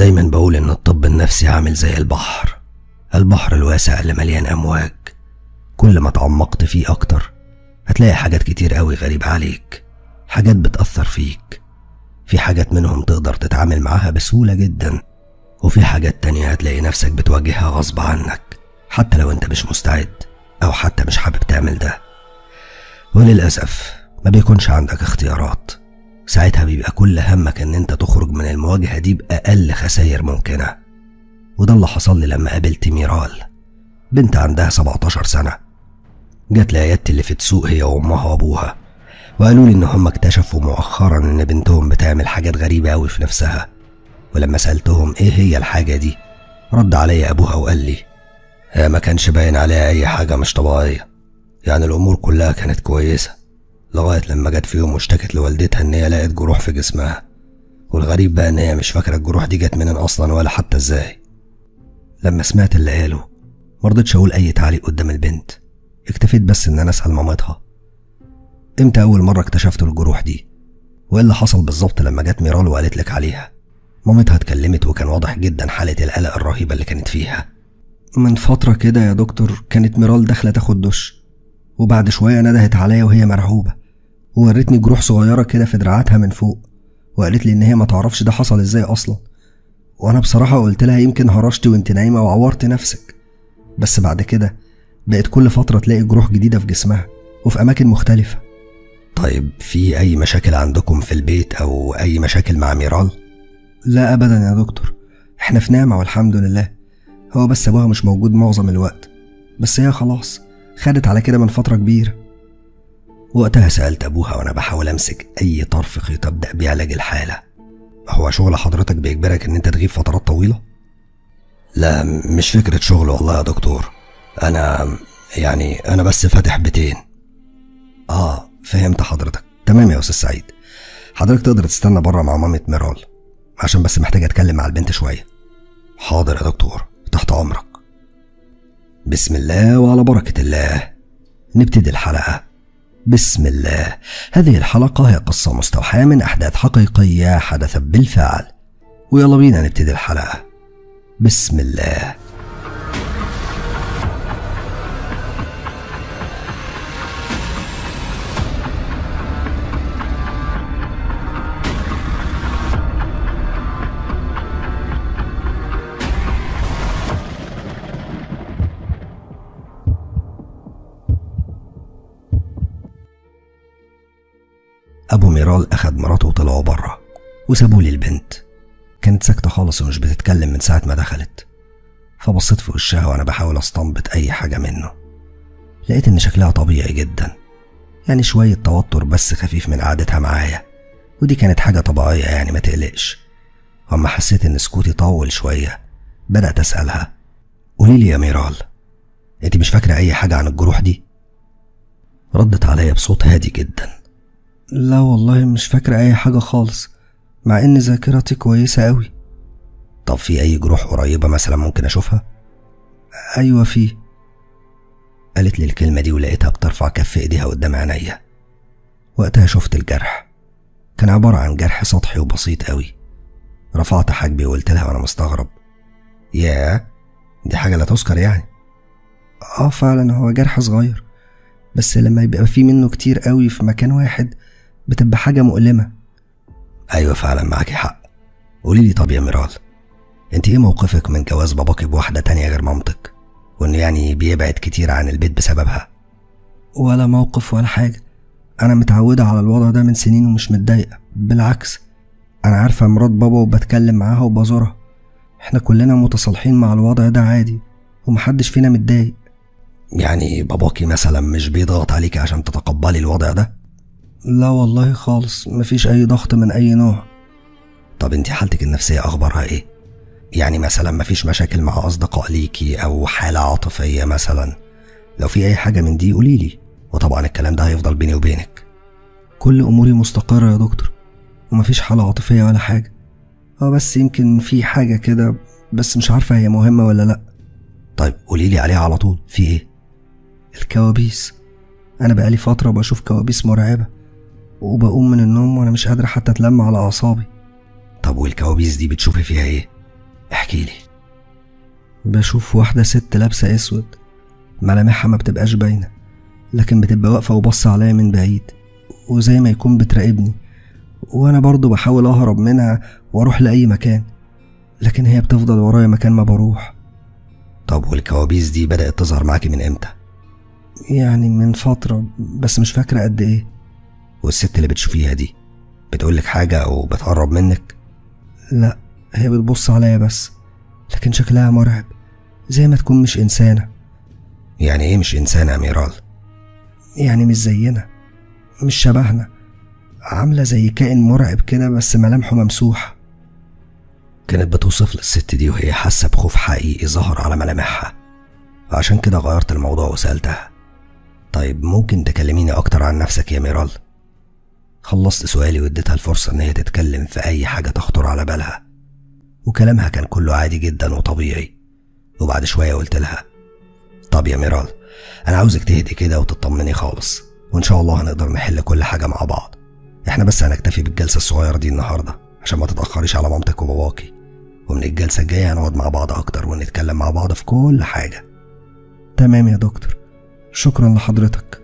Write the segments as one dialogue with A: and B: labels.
A: دايما بقول إن الطب النفسي عامل زي البحر البحر الواسع اللي مليان أمواج كل ما تعمقت فيه أكتر هتلاقي حاجات كتير قوي غريبة عليك حاجات بتأثر فيك في حاجات منهم تقدر تتعامل معاها بسهولة جدا وفي حاجات تانية هتلاقي نفسك بتواجهها غصب عنك حتى لو انت مش مستعد أو حتى مش حابب تعمل ده وللأسف ما بيكونش عندك اختيارات ساعتها بيبقى كل همك ان انت تخرج من المواجهة دي بأقل خسائر ممكنة وده اللي حصل لي لما قابلت ميرال بنت عندها 17 سنة جت لعيادتي اللي في تسوق هي وامها وابوها وقالوا لي ان هم اكتشفوا مؤخرا ان بنتهم بتعمل حاجات غريبة قوي في نفسها ولما سألتهم ايه هي الحاجة دي رد عليا ابوها وقال لي هي ما كانش باين عليها اي حاجة مش طبيعية يعني الامور كلها كانت كويسة لغاية لما جت في يوم واشتكت لوالدتها ان هي لقت جروح في جسمها والغريب بقى ان هي مش فاكرة الجروح دي جت منين اصلا ولا حتى ازاي لما سمعت اللي قاله مرضتش اقول اي تعليق قدام البنت اكتفيت بس ان انا اسال مامتها امتى اول مره اكتشفت الجروح دي وايه اللي حصل بالظبط لما جت ميرال وقالت لك عليها مامتها اتكلمت وكان واضح جدا حاله القلق الرهيبه اللي كانت فيها من فتره كده يا دكتور كانت ميرال داخله تاخد دش وبعد شويه ندهت عليا وهي مرعوبه وورتني جروح صغيره كده في دراعاتها من فوق وقالت لي ان هي ما تعرفش ده حصل ازاي اصلا وانا بصراحه قلت لها يمكن هرشتي وانت نايمه وعورت نفسك بس بعد كده بقت كل فتره تلاقي جروح جديده في جسمها وفي اماكن مختلفه طيب في اي مشاكل عندكم في البيت او اي مشاكل مع ميرال لا ابدا يا دكتور احنا في نعمه والحمد لله هو بس ابوها مش موجود معظم الوقت بس هي خلاص خدت على كده من فتره كبيره وقتها سالت ابوها وانا بحاول امسك اي طرف خيط ابدا بيه علاج الحاله هو شغل حضرتك بيجبرك ان انت تغيب فترات طويله لا مش فكره شغل والله يا دكتور انا يعني انا بس فاتح بيتين اه فهمت حضرتك تمام يا استاذ سعيد حضرتك تقدر تستنى بره مع مامة ميرال عشان بس محتاج اتكلم مع البنت شويه حاضر يا دكتور تحت امرك بسم الله وعلى بركه الله نبتدي الحلقه بسم الله هذه الحلقة هي قصة مستوحاة من أحداث حقيقية حدثت بالفعل ويلا بينا نبتدي الحلقة بسم الله أبو ميرال أخد مراته وطلعوا بره وسابوا لي البنت كانت ساكتة خالص ومش بتتكلم من ساعة ما دخلت فبصيت في وشها وأنا بحاول أستنبط أي حاجة منه لقيت إن شكلها طبيعي جدا يعني شوية توتر بس خفيف من قعدتها معايا ودي كانت حاجة طبيعية يعني ما تقلقش وأما حسيت إن سكوتي طول شوية بدأت أسألها قولي لي يا ميرال أنت مش فاكرة أي حاجة عن الجروح دي؟ ردت عليا بصوت هادي جدا لا والله مش فاكرة أي حاجة خالص مع إن ذاكرتي كويسة أوي طب في أي جروح قريبة مثلا ممكن أشوفها؟ أيوة في قالت لي الكلمة دي ولقيتها بترفع كف إيديها قدام عينيا وقتها شفت الجرح كان عبارة عن جرح سطحي وبسيط أوي رفعت حاجبي وقلت لها وأنا مستغرب ياه دي حاجة لا تذكر يعني اه فعلا هو جرح صغير بس لما يبقى فيه منه كتير قوي في مكان واحد بتبقى حاجة مؤلمة أيوة فعلا معاكي حق قولي لي طب يا ميرال انت ايه موقفك من جواز باباكي بواحدة تانية غير مامتك وانه يعني بيبعد كتير عن البيت بسببها ولا موقف ولا حاجة أنا متعودة على الوضع ده من سنين ومش متضايقة بالعكس أنا عارفة مرات بابا وبتكلم معاها وبزورها احنا كلنا متصالحين مع الوضع ده عادي ومحدش فينا متضايق يعني باباكي مثلا مش بيضغط عليكي عشان تتقبلي الوضع ده لا والله خالص مفيش اي ضغط من اي نوع طب انت حالتك النفسية اخبارها ايه يعني مثلا مفيش مشاكل مع اصدقاء ليكي او حالة عاطفية مثلا لو في اي حاجة من دي قوليلي وطبعا الكلام ده هيفضل بيني وبينك كل اموري مستقرة يا دكتور ومفيش حالة عاطفية ولا حاجة اه بس يمكن في حاجة كده بس مش عارفة هي مهمة ولا لأ طيب قوليلي عليها على طول في ايه الكوابيس أنا بقالي فترة بشوف كوابيس مرعبة وبقوم من النوم وأنا مش قادرة حتى أتلم على أعصابي طب والكوابيس دي بتشوفي فيها إيه؟ احكيلي
B: بشوف واحدة ست لابسة اسود ملامحها ما بتبقاش باينة لكن بتبقى واقفة وبص عليا من بعيد وزي ما يكون بتراقبني وانا برضو بحاول اهرب منها واروح لاي مكان لكن هي بتفضل ورايا مكان ما بروح
A: طب والكوابيس دي بدأت تظهر معاكي من امتى
B: يعني من فترة بس مش فاكرة قد ايه
A: والست اللي بتشوفيها دي بتقولك حاجة أو بتقرب منك
B: لا هي بتبص عليا بس لكن شكلها مرعب زي ما تكون مش إنسانة
A: يعني إيه مش إنسانة يا ميرال
B: يعني مش زينا مش شبهنا عاملة زي كائن مرعب كده بس ملامحه ممسوحة
A: كانت بتوصف للست دي وهي حاسة بخوف حقيقي ظهر على ملامحها عشان كده غيرت الموضوع وسألتها طيب ممكن تكلميني أكتر عن نفسك يا ميرال خلصت سؤالي واديتها الفرصة إن هي تتكلم في أي حاجة تخطر على بالها وكلامها كان كله عادي جدا وطبيعي وبعد شوية قلت لها طب يا ميرال أنا عاوزك تهدي كده وتطمني خالص وإن شاء الله هنقدر نحل كل حاجة مع بعض إحنا بس هنكتفي بالجلسة الصغيرة دي النهاردة عشان ما تتأخريش على مامتك وباباكي ومن الجلسة الجاية هنقعد مع بعض أكتر ونتكلم مع بعض في كل حاجة
B: تمام يا دكتور شكرا لحضرتك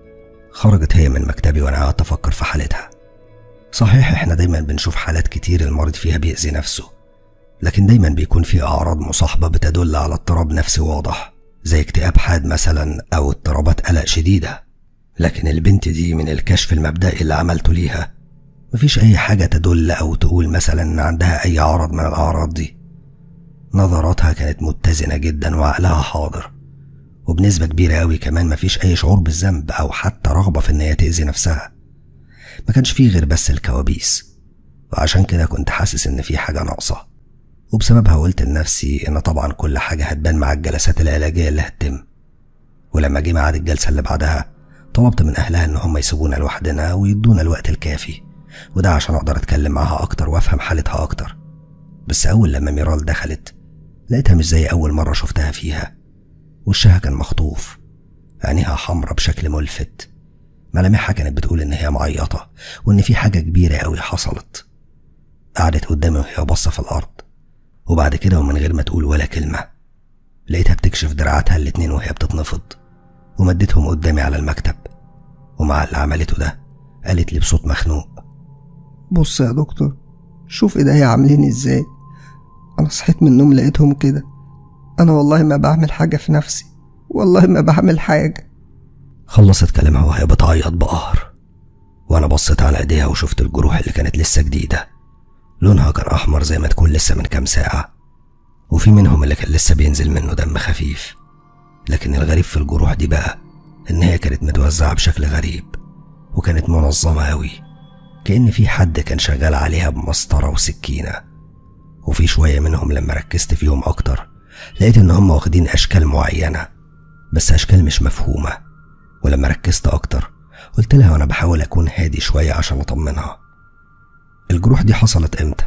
A: خرجت هي من مكتبي وانا قعدت افكر في حالتها صحيح احنا دايما بنشوف حالات كتير المريض فيها بيأذي نفسه لكن دايما بيكون في اعراض مصاحبة بتدل على اضطراب نفسي واضح زي اكتئاب حاد مثلا او اضطرابات قلق شديدة لكن البنت دي من الكشف المبدئي اللي عملته ليها مفيش اي حاجة تدل او تقول مثلا ان عندها اي عرض من الاعراض دي نظراتها كانت متزنة جدا وعقلها حاضر وبنسبة كبيرة أوي كمان مفيش أي شعور بالذنب أو حتى رغبة في إن هي تأذي نفسها ما كانش فيه غير بس الكوابيس وعشان كده كنت حاسس إن في حاجة ناقصة وبسببها قلت لنفسي إن طبعا كل حاجة هتبان مع الجلسات العلاجية اللي هتتم ولما جه ميعاد الجلسة اللي بعدها طلبت من أهلها إن هم يسيبونا لوحدنا ويدونا الوقت الكافي وده عشان أقدر أتكلم معاها أكتر وأفهم حالتها أكتر بس أول لما ميرال دخلت لقيتها مش زي أول مرة شفتها فيها وشها كان مخطوف عينيها حمرة بشكل ملفت ملامحها كانت بتقول إن هي معيطة وإن في حاجة كبيرة أوي حصلت قعدت قدامي وهي باصة في الأرض وبعد كده ومن غير ما تقول ولا كلمة لقيتها بتكشف دراعاتها الاتنين وهي بتتنفض ومدتهم قدامي على المكتب ومع اللي عملته ده قالت لي بصوت مخنوق
B: بص يا دكتور شوف ايديا عاملين ازاي انا صحيت من النوم لقيتهم كده انا والله ما بعمل حاجة في نفسي والله ما بعمل حاجة
A: خلصت كلامها وهي بتعيط بقهر وانا بصيت على ايديها وشفت الجروح اللي كانت لسه جديدة لونها كان احمر زي ما تكون لسه من كام ساعة وفي منهم اللي كان لسه بينزل منه دم خفيف لكن الغريب في الجروح دي بقى ان هي كانت متوزعة بشكل غريب وكانت منظمة أوي كأن في حد كان شغال عليها بمسطرة وسكينة وفي شوية منهم لما ركزت فيهم أكتر لقيت إن هم واخدين أشكال معينة بس أشكال مش مفهومة ولما ركزت أكتر قلت لها وأنا بحاول أكون هادي شوية عشان أطمنها الجروح دي حصلت إمتى؟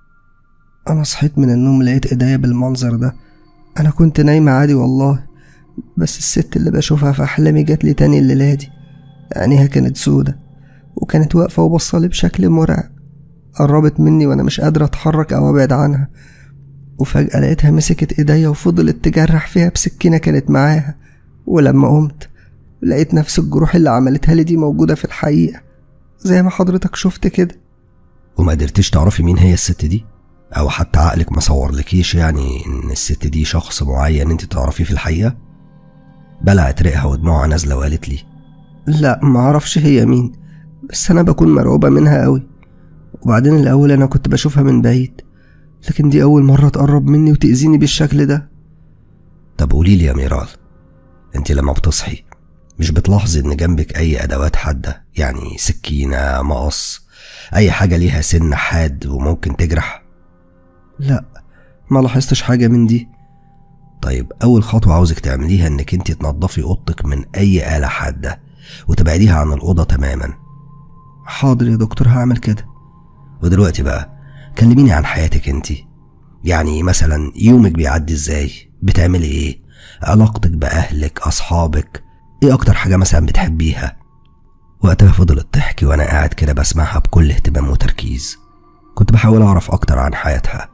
B: انا صحيت من النوم لقيت ايديا بالمنظر ده انا كنت نايمة عادي والله بس الست اللي بشوفها في احلامي جات لي تاني الليلة دي عينيها كانت سودة وكانت واقفة وبصلي بشكل مرعب قربت مني وانا مش قادرة اتحرك او ابعد عنها وفجأة لقيتها مسكت ايديا وفضلت تجرح فيها بسكينة كانت معاها ولما قمت لقيت نفس الجروح اللي عملتها لي دي موجودة في الحقيقة زي ما حضرتك شفت كده
A: وما قدرتش تعرفي مين هي الست دي؟ أو حتى عقلك ما صورلكيش يعني إن الست دي شخص معين أنت تعرفيه في الحقيقة؟ بلعت ريقها ودموعها نازلة وقالت لي
B: لا معرفش هي مين بس انا بكون مرعوبة منها قوي وبعدين الاول انا كنت بشوفها من بعيد لكن دي اول مرة تقرب مني وتأذيني بالشكل ده
A: طب قولي لي يا ميرال انت لما بتصحي مش بتلاحظي ان جنبك اي ادوات حادة يعني سكينة مقص اي حاجة ليها سن حاد وممكن تجرح
B: لا ما لاحظتش حاجة من دي
A: طيب اول خطوة عاوزك تعمليها انك انت تنضفي اوضتك من اي آلة حادة وتبعديها عن الأوضة تماما
B: حاضر يا دكتور هعمل كده
A: ودلوقتي بقى كلميني عن حياتك انت يعني مثلا يومك بيعدي ازاي بتعملي ايه علاقتك بأهلك أصحابك ايه أكتر حاجة مثلا بتحبيها وقتها فضلت تحكي وأنا قاعد كده بسمعها بكل اهتمام وتركيز كنت بحاول أعرف أكتر عن حياتها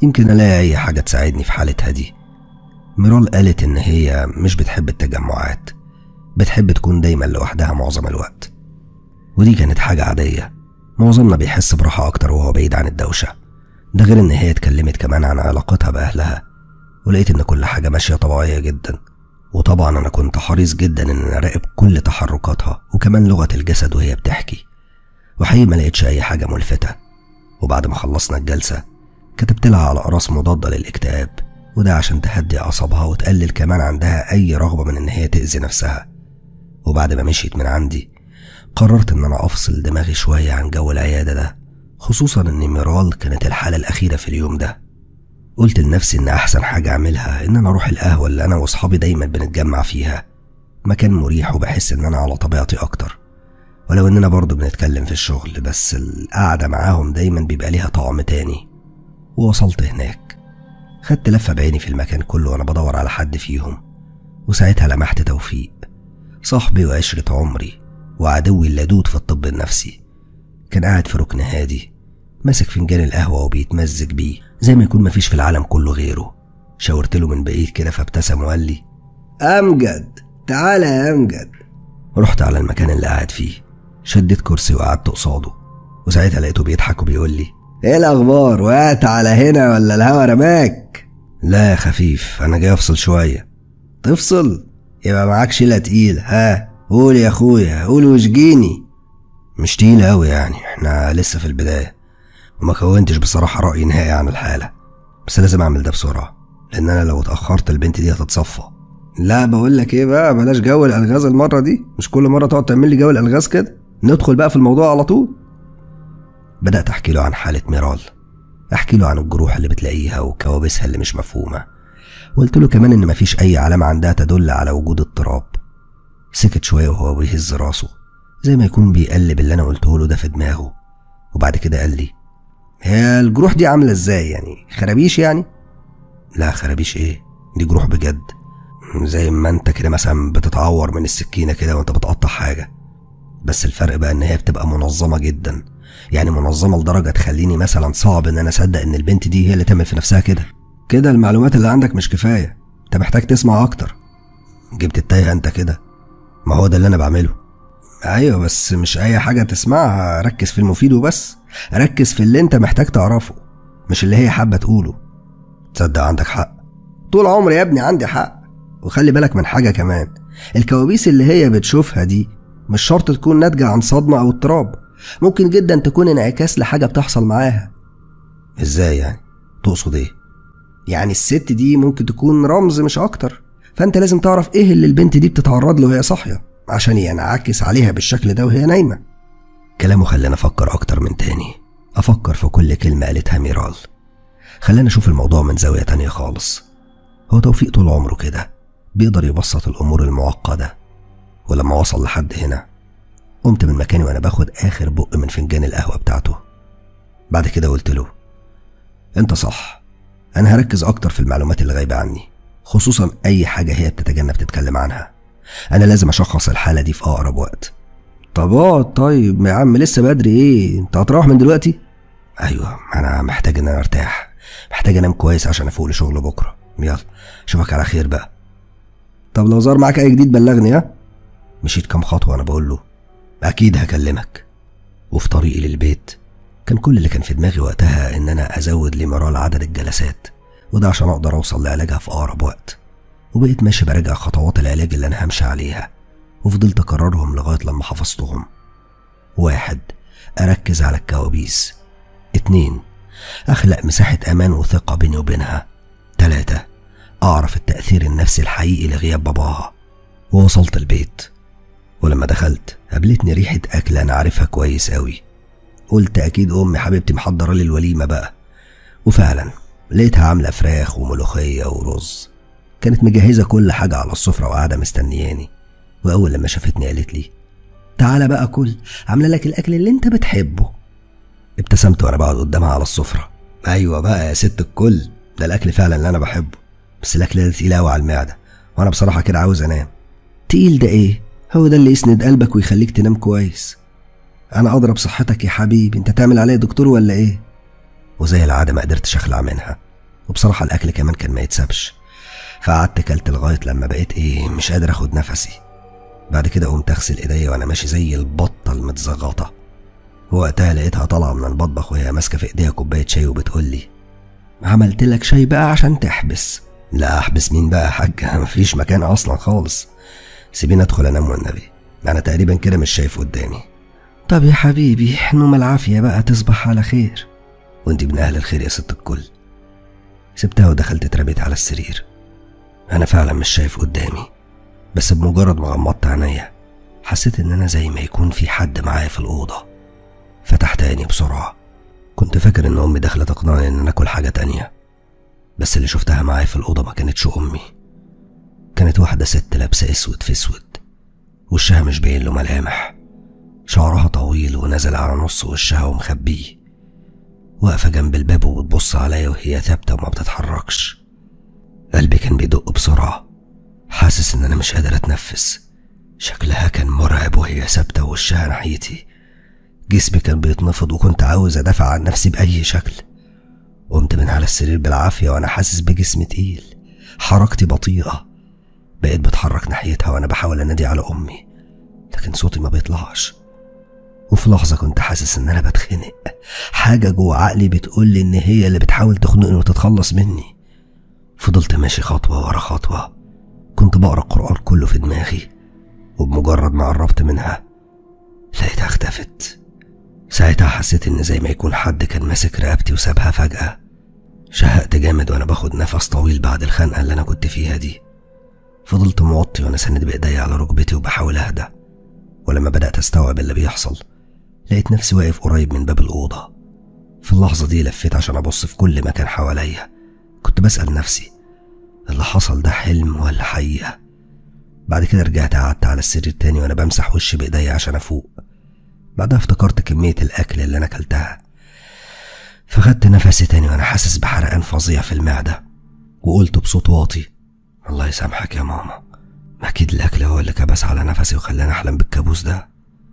A: يمكن ألاقي أي حاجة تساعدني في حالتها دي ميرال قالت إن هي مش بتحب التجمعات بتحب تكون دايما لوحدها معظم الوقت ودي كانت حاجة عادية معظمنا بيحس براحة أكتر وهو بعيد عن الدوشة ده غير إن هي اتكلمت كمان عن علاقتها بأهلها ولقيت إن كل حاجة ماشية طبيعية جدا وطبعا أنا كنت حريص جدا إن أنا أراقب كل تحركاتها وكمان لغة الجسد وهي بتحكي وحقيقي ما لقيتش أي حاجة ملفتة وبعد ما خلصنا الجلسة كتبت لها على أقراص مضادة للاكتئاب وده عشان تهدي أعصابها وتقلل كمان عندها أي رغبة من إن هي تأذي نفسها وبعد ما مشيت من عندي قررت إن أنا أفصل دماغي شوية عن جو العيادة ده خصوصا إن ميرال كانت الحالة الأخيرة في اليوم ده قلت لنفسي إن أحسن حاجة أعملها إن أنا أروح القهوة اللي أنا وأصحابي دايما بنتجمع فيها مكان مريح وبحس إن أنا على طبيعتي أكتر ولو إننا برضه بنتكلم في الشغل بس القعدة معاهم دايما بيبقى ليها طعم تاني ووصلت هناك خدت لفة بعيني في المكان كله وأنا بدور على حد فيهم وساعتها لمحت توفيق صاحبي وعشرة عمري وعدوي اللدود في الطب النفسي كان قاعد في ركن هادي ماسك فنجان القهوة وبيتمزج بيه زي ما يكون مفيش في العالم كله غيره شاورت له من بعيد كده فابتسم وقال لي
B: أمجد تعالى يا أمجد
A: رحت على المكان اللي قاعد فيه شديت كرسي وقعدت قصاده وساعتها لقيته بيضحك وبيقول لي
B: إيه الأخبار وقعت على هنا ولا الهوا رماك
A: لا يا خفيف انا جاي افصل شويه
B: تفصل يبقى معاك شيلة تقيل ها قول يا أخويا قول واشجيني
A: مش تقيلة أوي يعني احنا لسه في البداية وما كونتش بصراحة رأي نهائي عن الحالة بس لازم أعمل ده بسرعة لأن أنا لو اتأخرت البنت دي هتتصفى
B: لا بقول لك ايه بقى بلاش جو الالغاز المره دي مش كل مره تقعد تعمل لي جو الالغاز كده ندخل بقى في الموضوع على طول
A: بدأت أحكي له عن حالة ميرال أحكي له عن الجروح اللي بتلاقيها وكوابيسها اللي مش مفهومة وقلت له كمان إن مفيش أي علامة عندها تدل على وجود اضطراب سكت شوية وهو بيهز راسه زي ما يكون بيقلب اللي أنا قلته له ده في دماغه وبعد كده قال لي
B: هي الجروح دي عامله ازاي يعني خرابيش يعني
A: لا خرابيش إيه دي جروح بجد زي ما أنت كده مثلا بتتعور من السكينة كده وأنت بتقطع حاجة بس الفرق بقى إن هي بتبقى منظمة جدا يعني منظمة لدرجة تخليني مثلا صعب إن أنا أصدق إن البنت دي هي اللي تعمل في نفسها كده
B: كده المعلومات اللي عندك مش كفايه انت محتاج تسمع اكتر
A: جبت التايه أنت كده ما هو ده اللي أنا بعمله
B: ايوه بس مش اي حاجه تسمعها ركز في المفيد وبس ركز في اللي انت محتاج تعرفه مش اللي هي حابه تقوله
A: تصدق عندك حق
B: طول عمري يا ابني عندي حق وخلي بالك من حاجه كمان الكوابيس اللي هي بتشوفها دي مش شرط تكون ناتجه عن صدمه او اضطراب ممكن جدا تكون انعكاس لحاجه بتحصل معاها
A: إزاي يعني تقصد إيه
B: يعني الست دي ممكن تكون رمز مش اكتر فانت لازم تعرف ايه اللي البنت دي بتتعرض له وهي صاحيه عشان ينعكس عليها بالشكل ده وهي نايمه
A: كلامه خلاني أفكر أكتر من تاني أفكر في كل كلمة قالتها ميرال خلاني أشوف الموضوع من زاوية تانية خالص هو توفيق طول عمره كده بيقدر يبسط الأمور المعقدة ولما وصل لحد هنا قمت من مكاني وأنا باخد آخر بق من فنجان القهوة بتاعته بعد كده قلت له أنت صح أنا هركز أكتر في المعلومات اللي غايبة عني خصوصا أي حاجة هي بتتجنب تتكلم عنها أنا لازم أشخص الحالة دي في أقرب وقت
B: طب اقعد طيب يا عم لسه بدري ايه انت هتروح من دلوقتي
A: ايوه انا محتاج ان انا ارتاح محتاج انام كويس عشان افوق لشغل بكره يلا اشوفك على خير بقى
B: طب لو ظهر معاك اي جديد بلغني ها
A: مشيت كام خطوه وانا بقول له اكيد هكلمك وفي طريقي للبيت كان كل اللي كان في دماغي وقتها ان انا ازود لمرال عدد الجلسات وده عشان اقدر اوصل لعلاجها في اقرب وقت وبقيت ماشي براجع خطوات العلاج اللي انا همشي عليها وفضلت اكررهم لغايه لما حفظتهم واحد اركز على الكوابيس اتنين اخلق مساحه امان وثقه بيني وبينها تلاته اعرف التاثير النفسي الحقيقي لغياب باباها ووصلت البيت ولما دخلت قابلتني ريحه اكل انا عارفها كويس قوي قلت اكيد امي حبيبتي محضره لي الوليمه بقى وفعلا لقيتها عامله فراخ وملوخيه ورز كانت مجهزه كل حاجه على السفره وقاعده مستنياني واول لما شافتني قالت لي
B: تعالى بقى كل عامله لك الاكل اللي انت بتحبه
A: ابتسمت وانا بقعد قدامها على السفره ايوه بقى يا ست الكل ده الاكل فعلا اللي انا بحبه بس الاكل ده تقيل قوي على المعده وانا بصراحه كده عاوز انام
B: تقيل ده ايه هو ده اللي يسند قلبك ويخليك تنام كويس انا اضرب صحتك يا حبيبي انت تعمل عليا دكتور ولا ايه
A: وزي العاده ما قدرتش اخلع منها وبصراحة الأكل كمان كان ما يتسابش فقعدت كلت لغاية لما بقيت إيه مش قادر أخد نفسي بعد كده قمت أغسل إيديا وأنا ماشي زي البطة المتزغطة وقتها لقيتها طالعة من المطبخ وهي ماسكة في إيديها كوباية شاي وبتقول لي
B: عملت لك شاي بقى عشان تحبس
A: لا أحبس مين بقى يا حاجة مفيش مكان أصلا خالص سيبيني أدخل أنام والنبي أنا تقريبا كده مش شايف قدامي
B: طب يا حبيبي نوم العافية بقى تصبح على خير
A: وانت ابن أهل الخير يا ست الكل سبتها ودخلت اترميت على السرير أنا فعلا مش شايف قدامي بس بمجرد ما غمضت عينيا حسيت إن أنا زي ما يكون في حد معايا في الأوضة فتحت عيني بسرعة كنت فاكر إن أمي داخلة تقنعني إن أنا آكل حاجة تانية بس اللي شفتها معايا في الأوضة ما كانتش أمي كانت واحدة ست لابسة أسود في أسود وشها مش باين له ملامح شعرها طويل ونازل على نص وشها ومخبيه واقفة جنب الباب وبتبص عليا وهي ثابتة وما بتتحركش قلبي كان بيدق بسرعة حاسس إن أنا مش قادر أتنفس شكلها كان مرعب وهي ثابتة ووشها ناحيتي جسمي كان بيتنفض وكنت عاوز أدافع عن نفسي بأي شكل قمت من على السرير بالعافية وأنا حاسس بجسمي تقيل حركتي بطيئة بقيت بتحرك ناحيتها وأنا بحاول أنادي على أمي لكن صوتي ما بيطلعش وفي لحظة كنت حاسس إن أنا بتخنق حاجة جوه عقلي بتقول لي إن هي اللي بتحاول تخنقني وتتخلص مني فضلت ماشي خطوة ورا خطوة كنت بقرا القرآن كله في دماغي وبمجرد ما قربت منها لقيتها اختفت ساعتها حسيت إن زي ما يكون حد كان ماسك رقبتي وسابها فجأة شهقت جامد وأنا باخد نفس طويل بعد الخنقة اللي أنا كنت فيها دي فضلت موطي وأنا ساند بإيديا على ركبتي وبحاول أهدى ولما بدأت أستوعب اللي بيحصل لقيت نفسي واقف قريب من باب الأوضة في اللحظة دي لفيت عشان أبص في كل مكان حواليا كنت بسأل نفسي اللي حصل ده حلم ولا حقيقة بعد كده رجعت قعدت على السرير تاني وأنا بمسح وشي بإيديا عشان أفوق بعدها افتكرت كمية الأكل اللي أنا أكلتها فخدت نفسي تاني وأنا حاسس بحرقان فظيع في المعدة وقلت بصوت واطي الله يسامحك يا ماما أكيد الأكل هو اللي كبس على نفسي وخلاني أحلم بالكابوس ده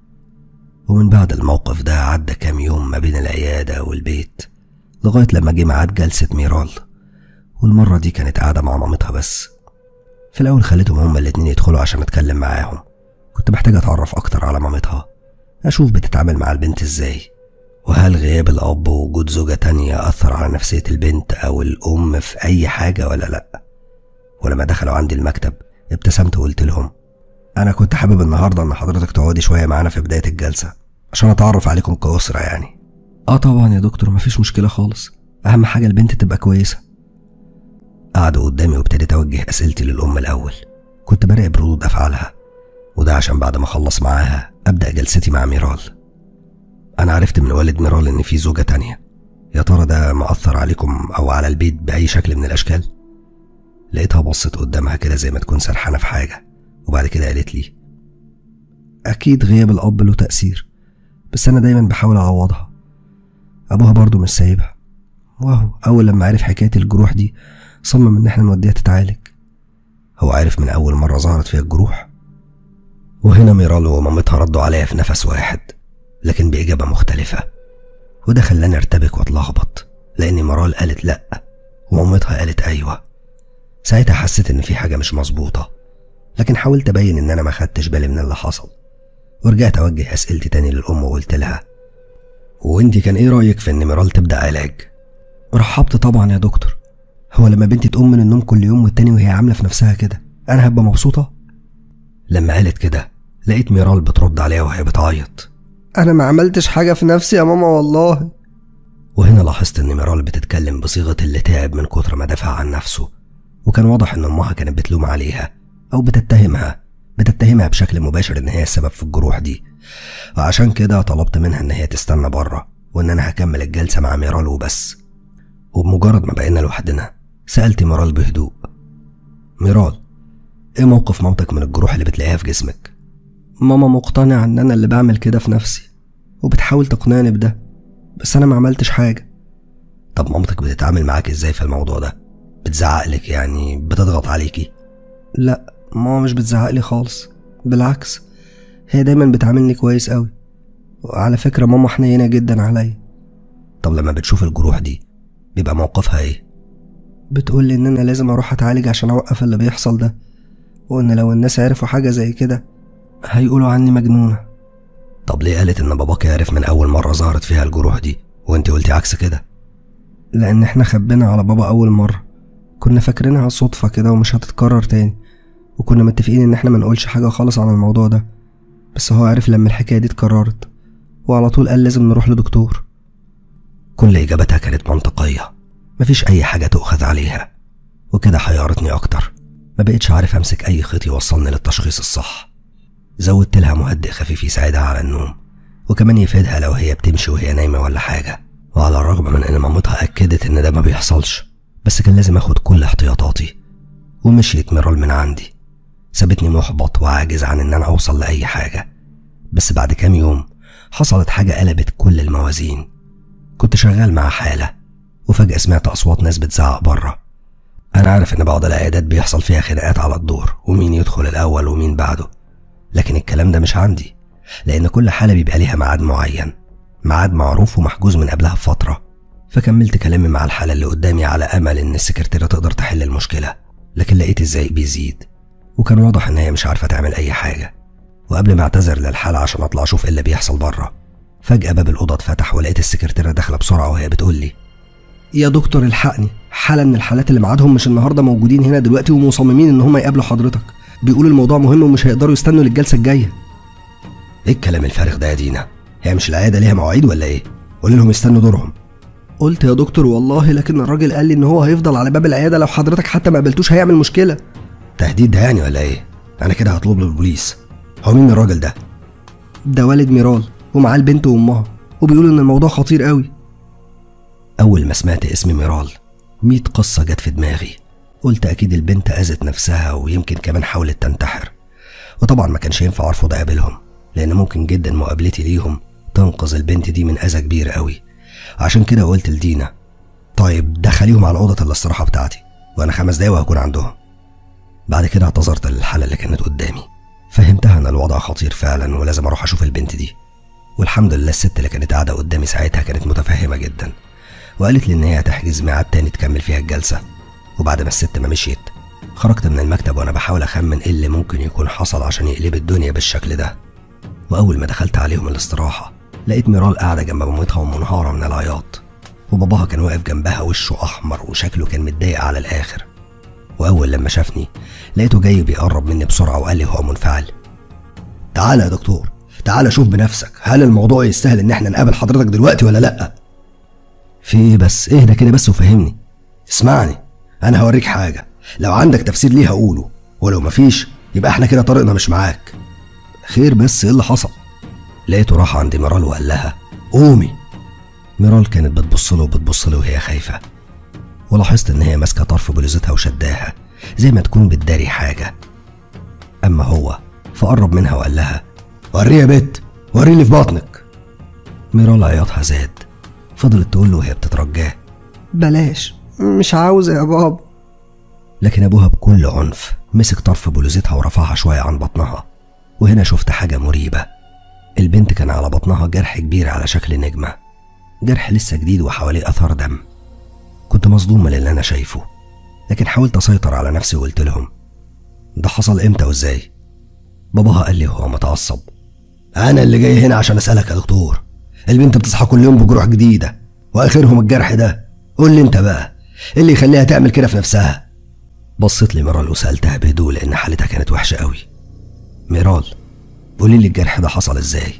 A: ومن بعد الموقف ده عدى كام يوم ما بين العيادة والبيت لغاية لما جه ميعاد جلسة ميرال والمرة دي كانت قاعدة مع مامتها بس في الأول خليتهم هما الاتنين يدخلوا عشان أتكلم معاهم كنت محتاج أتعرف أكتر على مامتها أشوف بتتعامل مع البنت إزاي وهل غياب الأب ووجود زوجة تانية أثر على نفسية البنت أو الأم في أي حاجة ولا لأ ولما دخلوا عندي المكتب ابتسمت وقلت لهم أنا كنت حابب النهاردة إن حضرتك تقعدي شوية معانا في بداية الجلسة عشان أتعرف عليكم كأسرة يعني
B: اه طبعا يا دكتور مفيش مشكلة خالص أهم حاجة البنت تبقى كويسة
A: قعدوا قدامي وابتديت أوجه أسئلتي للأم الأول كنت براقب ردود أفعالها وده عشان بعد ما أخلص معاها أبدأ جلستي مع ميرال أنا عرفت من والد ميرال إن في زوجة تانية يا ترى ده مأثر عليكم أو على البيت بأي شكل من الأشكال لقيتها بصت قدامها كده زي ما تكون سرحانة في حاجة وبعد كده قالت لي
B: أكيد غياب الأب له تأثير بس أنا دايما بحاول أعوضها أبوها برضه مش سايبها وهو أول لما عرف حكاية الجروح دي صمم إن احنا نوديها تتعالج
A: هو عارف من أول مرة ظهرت فيها الجروح وهنا ميرال ومامتها ردوا عليا في نفس واحد لكن بإجابة مختلفة وده خلاني ارتبك واتلخبط لأن ميرال قالت لأ ومامتها قالت أيوة ساعتها حسيت إن في حاجة مش مظبوطة لكن حاولت أبين إن أنا ما خدتش بالي من اللي حصل ورجعت أوجه أسئلتي تاني للأم وقلت لها وانتي كان ايه رأيك في إن ميرال تبدأ علاج؟
B: رحبت طبعا يا دكتور هو لما بنتي تقوم من النوم كل يوم والتاني وهي عاملة في نفسها كده أنا هبقى مبسوطة
A: لما قالت كده لقيت ميرال بترد عليها وهي بتعيط
B: أنا ما عملتش حاجة في نفسي يا ماما والله
A: وهنا لاحظت إن ميرال بتتكلم بصيغة اللي تعب من كتر ما دافع عن نفسه وكان واضح إن أمها كانت بتلوم عليها أو بتتهمها بتتهمها بشكل مباشر إن هي السبب في الجروح دي وعشان كده طلبت منها إن هي تستنى بره وإن أنا هكمل الجلسة مع ميرال وبس وبمجرد ما بقينا لوحدنا سألت ميرال بهدوء ميرال ايه موقف مامتك من الجروح اللي بتلاقيها في جسمك
B: ماما مقتنعة إن أنا اللي بعمل كده في نفسي وبتحاول تقنعني بده بس أنا ما عملتش حاجة
A: طب مامتك بتتعامل معاك ازاي في الموضوع ده بتزعق لك يعني بتضغط عليكي
B: لا ماما مش بتزعقلي خالص بالعكس هي دايما بتعاملني كويس قوي وعلى فكرة ماما حنينة جدا عليا
A: طب لما بتشوف الجروح دي بيبقى موقفها ايه
B: بتقول لي ان انا لازم اروح اتعالج عشان اوقف اللي بيحصل ده وان لو الناس عرفوا حاجة زي كده هيقولوا عني مجنونة
A: طب ليه قالت ان باباك عرف من اول مرة ظهرت فيها الجروح دي وانت قلتي عكس كده
B: لان احنا خبينا على بابا اول مرة كنا فاكرينها صدفة كده ومش هتتكرر تاني وكنا متفقين ان احنا ما نقولش حاجة خالص عن الموضوع ده بس هو عرف لما الحكاية دي اتكررت وعلى طول قال لازم نروح لدكتور
A: كل اجابتها كانت منطقية مفيش اي حاجة تؤخذ عليها وكده حيرتني اكتر ما بقتش عارف امسك اي خيط يوصلني للتشخيص الصح زودت لها مهدئ خفيف يساعدها على النوم وكمان يفيدها لو هي بتمشي وهي نايمة ولا حاجة وعلى الرغم من ان مامتها اكدت ان ده ما بيحصلش بس كان لازم اخد كل احتياطاتي ومشيت ميرال من عندي سابتني محبط وعاجز عن ان انا اوصل لاي حاجة بس بعد كام يوم حصلت حاجة قلبت كل الموازين كنت شغال مع حالة وفجأة سمعت أصوات ناس بتزعق بره أنا عارف إن بعض العيادات بيحصل فيها خناقات على الدور ومين يدخل الأول ومين بعده لكن الكلام ده مش عندي لأن كل حالة بيبقى ليها ميعاد معين ميعاد معروف ومحجوز من قبلها بفترة فكملت كلامي مع الحالة اللي قدامي على أمل إن السكرتيرة تقدر تحل المشكلة لكن لقيت الزعيق بيزيد وكان واضح إن هي مش عارفة تعمل أي حاجة وقبل ما اعتذر للحالة عشان أطلع أشوف إيه اللي بيحصل بره فجأة باب الأوضة اتفتح ولقيت السكرتيرة داخلة بسرعة وهي بتقول لي
B: يا دكتور الحقني حالة من الحالات اللي ميعادهم مش النهارده موجودين هنا دلوقتي ومصممين ان هم يقابلوا حضرتك بيقولوا الموضوع مهم ومش هيقدروا يستنوا للجلسة الجاية
A: إيه الكلام الفارغ ده يا دينا هي مش العيادة ليها مواعيد ولا إيه قولي لهم يستنوا دورهم
B: قلت يا دكتور والله لكن الراجل قال لي ان هو هيفضل على باب العيادة لو حضرتك حتى ما قابلتوش هيعمل مشكلة
A: تهديد ده يعني ولا إيه أنا كده هطلب له البوليس هو مين الراجل ده
B: ده والد ميرال ومعاه البنت وامها وبيقولوا ان الموضوع خطير قوي
A: أول ما سمعت اسم ميرال ميت قصة جت في دماغي قلت أكيد البنت أذت نفسها ويمكن كمان حاولت تنتحر وطبعا ما كانش ينفع أرفض أقابلهم لأن ممكن جدا مقابلتي ليهم تنقذ البنت دي من أذى كبير قوي عشان كده قلت لدينا طيب دخليهم على أوضة الاستراحة بتاعتي وأنا خمس دقايق وهكون عندهم بعد كده اعتذرت للحالة اللي كانت قدامي فهمتها ان الوضع خطير فعلا ولازم اروح اشوف البنت دي والحمد لله الست اللي كانت قاعده قدامي ساعتها كانت متفهمه جدا وقالت لي ان هي هتحجز ميعاد تاني تكمل فيها الجلسه وبعد ما الست ما مشيت خرجت من المكتب وانا بحاول اخمن ايه اللي ممكن يكون حصل عشان يقلب الدنيا بالشكل ده واول ما دخلت عليهم الاستراحه لقيت ميرال قاعده جنب مامتها ومنهاره من العياط وباباها كان واقف جنبها وشه احمر وشكله كان متضايق على الاخر واول لما شافني لقيته جاي بيقرب مني بسرعه وقال لي هو منفعل تعالى يا دكتور تعالى شوف بنفسك هل الموضوع يستاهل ان احنا نقابل حضرتك دلوقتي ولا لا في ايه بس اهدى كده بس وفهمني اسمعني انا هوريك حاجه لو عندك تفسير ليها قوله ولو مفيش يبقى احنا كده طريقنا مش معاك خير بس ايه اللي حصل لقيته راح عند ميرال وقال لها قومي ميرال كانت بتبص له وبتبص له وهي خايفه ولاحظت ان هي ماسكه طرف بلوزتها وشداها زي ما تكون بتداري حاجه اما هو فقرب منها وقال لها وريه يا بت وريني اللي في بطنك ميرال عياطها زاد فضلت تقول له وهي بتترجاه
B: بلاش مش عاوزة يا بابا
A: لكن ابوها بكل عنف مسك طرف بلوزتها ورفعها شويه عن بطنها وهنا شفت حاجه مريبه البنت كان على بطنها جرح كبير على شكل نجمه جرح لسه جديد وحواليه اثار دم كنت مصدوم من اللي انا شايفه لكن حاولت اسيطر على نفسي وقلت لهم ده حصل امتى وازاي باباها قال لي وهو متعصب انا اللي جاي هنا عشان اسالك يا دكتور البنت بتصحى كل يوم بجروح جديده واخرهم الجرح ده قول لي انت بقى ايه اللي يخليها تعمل كده في نفسها بصيت لي ميرال وسالتها بهدوء لان حالتها كانت وحشه قوي ميرال قولي لي الجرح ده حصل ازاي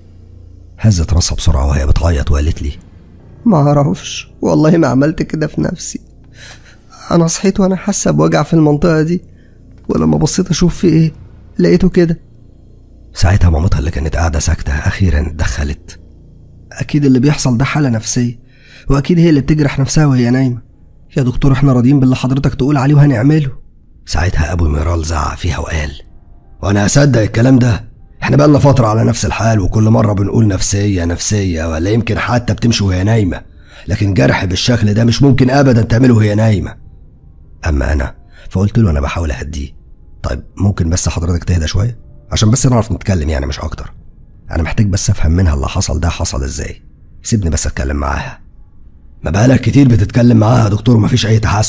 A: هزت راسها بسرعه وهي بتعيط وقالت لي
B: ما اعرفش والله ما عملت كده في نفسي انا صحيت وانا حاسه بوجع في المنطقه دي ولما بصيت اشوف في ايه لقيته كده
A: ساعتها مامتها اللي كانت قاعده ساكته اخيرا اتدخلت
B: اكيد اللي بيحصل ده حاله نفسيه واكيد هي اللي بتجرح نفسها وهي نايمه يا دكتور احنا راضيين باللي حضرتك تقول عليه وهنعمله
A: ساعتها ابو ميرال زعق فيها وقال وانا هصدق الكلام ده احنا بقالنا فتره على نفس الحال وكل مره بنقول نفسيه نفسيه ولا يمكن حتى بتمشي وهي نايمه لكن جرح بالشكل ده مش ممكن ابدا تعمله وهي نايمه اما انا فقلت له انا بحاول اهديه طيب ممكن بس حضرتك تهدى شويه عشان بس نعرف نتكلم يعني مش اكتر انا محتاج بس افهم منها اللي حصل ده حصل ازاي سيبني بس اتكلم معاها ما بقالك كتير بتتكلم معاها يا دكتور ومفيش اي تحسن